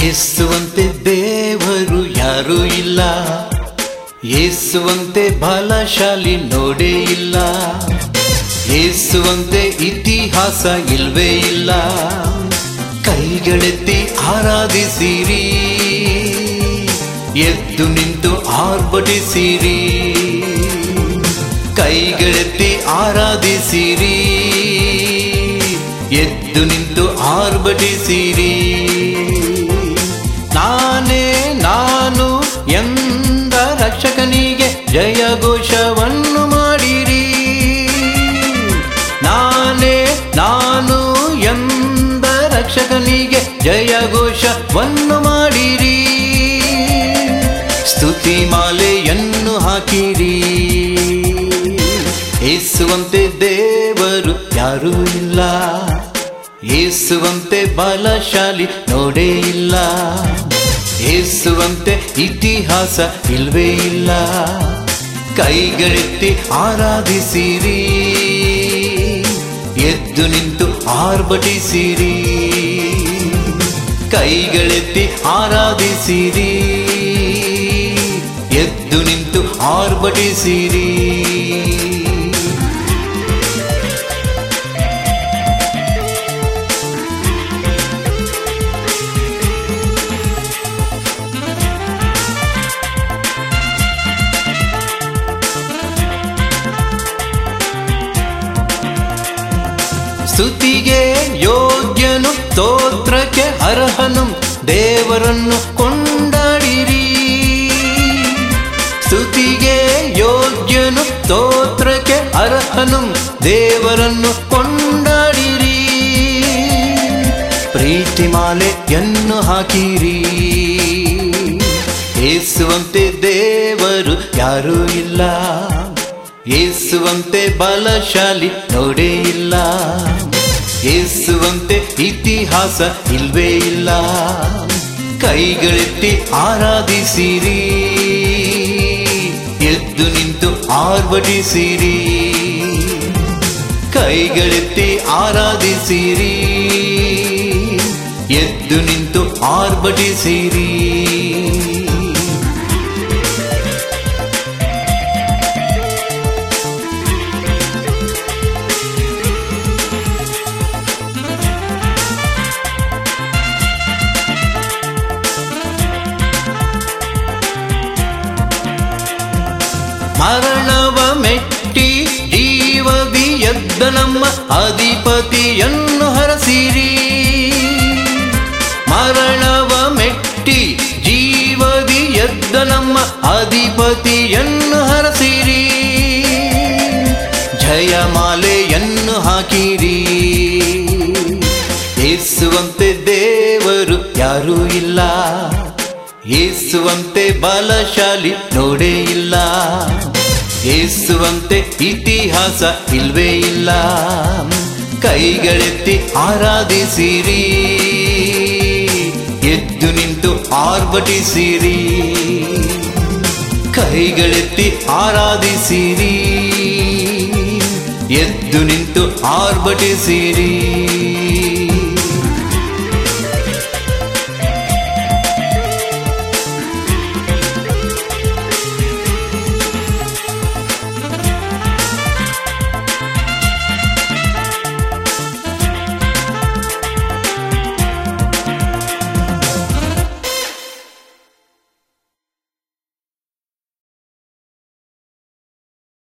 ಯೇಸುವಂತೆ ದೇವರು ಯಾರೂ ಇಲ್ಲ ಯೇಸುವಂತೆ ಬಲಶಾಲಿ ನೋಡೇ ಇಲ್ಲ ಯೇಸುವಂತೆ ಇತಿಹಾಸ ಇಲ್ವೇ ಇಲ್ಲ ಕೈಗಳೆತ್ತಿ ಆರಾಧಿಸಿರಿ ಎದ್ದು ನಿಂತು ಆರ್ಭಟಿಸಿರಿ ಕೈಗಳೆತ್ತಿ ಆರಾಧಿಸಿರಿ ಎದ್ದು ನಿಂತು ಆರ್ಭಟಿಸಿರಿ ನಾನೇ ನಾನು ಎಂದ ರಕ್ಷಕನಿಗೆ ಜಯಘೋಷವನ್ನು ಮಾಡಿರಿ ನಾನೇ ನಾನು ಎಂದ ರಕ್ಷಕನಿಗೆ ಜಯಘೋಷವನ್ನು ಮಾಡಿರಿ ಸ್ತುತಿ ಮಾಲೆಯನ್ನು ಹಾಕಿರಿ ಏಸುವಂತೆ ದೇವರು ಯಾರೂ ಇಲ್ಲ ಏಸುವಂತೆ ಬಲಶಾಲಿ ನೋಡೇ ಇಲ್ಲ ಏಸುವಂತೆ ಇತಿಹಾಸ ಇಲ್ವೇ ಇಲ್ಲ ಕೈಗಳೆತ್ತಿ ಆರಾಧಿಸಿರಿ ಎದ್ದು ನಿಂತು ಆರ್ಭಟಿಸಿರಿ ಕೈಗಳೆತ್ತಿ ಆರಾಧಿಸಿರಿ ಎದ್ದು ನಿಂತು ಆರ್ಭಟಿಸಿರಿ ಸ್ತುತಿಗೆ ಯೋಗ್ಯನು ಸ್ತೋತ್ರಕ್ಕೆ ಅರ್ಹನು ದೇವರನ್ನು ಕೊಂಡಾಡಿರಿ ಸ್ತುತಿಗೆ ಯೋಗ್ಯನು ಸ್ತೋತ್ರಕ್ಕೆ ಅರ್ಹನು ದೇವರನ್ನು ಕೊಂಡಾಡಿರಿ ಪ್ರೀತಿ ಮಾಲೆಯನ್ನು ಹಾಕಿರಿ ಏಸುವಂತೆ ದೇವರು ಯಾರೂ ಇಲ್ಲ ಏಸುವಂತೆ ಬಲಶಾಲಿ ನೋಡೇ ಇಲ್ಲ ಏಸುವಂತೆ ಇತಿಹಾಸ ಇಲ್ವೇ ಇಲ್ಲ ಕೈಗಳೆತ್ತಿ ಆರಾಧಿಸಿರಿ ಎದ್ದು ನಿಂತು ಆರ್ಭಟಿಸಿರಿ ಕೈಗಳೆತ್ತಿ ಆರಾಧಿಸಿರಿ ಎದ್ದು ನಿಂತು ಆರ್ಭಟಿಸಿರಿ ಮರಣವ ಮೆಟ್ಟಿ ಜೀವದಿ ಎದ್ದ ನಮ್ಮ ಅಧಿಪತಿಯನ್ನು ಹರಸಿರಿ ಮರಣವ ಮೆಟ್ಟಿ ಜೀವದಿ ಎದ್ದ ನಮ್ಮ ಅಧಿಪತಿಯನ್ನು ಹರಸಿರಿ ಜಯಮಾಲೆಯನ್ನು ಹಾಕಿರಿ ಏಸುವಂತೆ ದೇವರು ಯಾರೂ ಇಲ್ಲ ಏಸುವಂತೆ ಬಲಶಾಲಿ ನೋಡೇ ಇಲ್ಲ ಏಸುವಂತೆ ಇತಿಹಾಸ ಇಲ್ವೇ ಇಲ್ಲ ಕೈಗಳೆತ್ತಿ ಆರಾಧಿಸಿರಿ ಎದ್ದು ನಿಂತು ಆರ್ಭಟಿಸಿರಿ ಕೈಗಳೆತ್ತಿ ಆರಾಧಿಸಿರಿ ಎದ್ದು ನಿಂತು ಆರ್ಭಟಿಸಿರಿ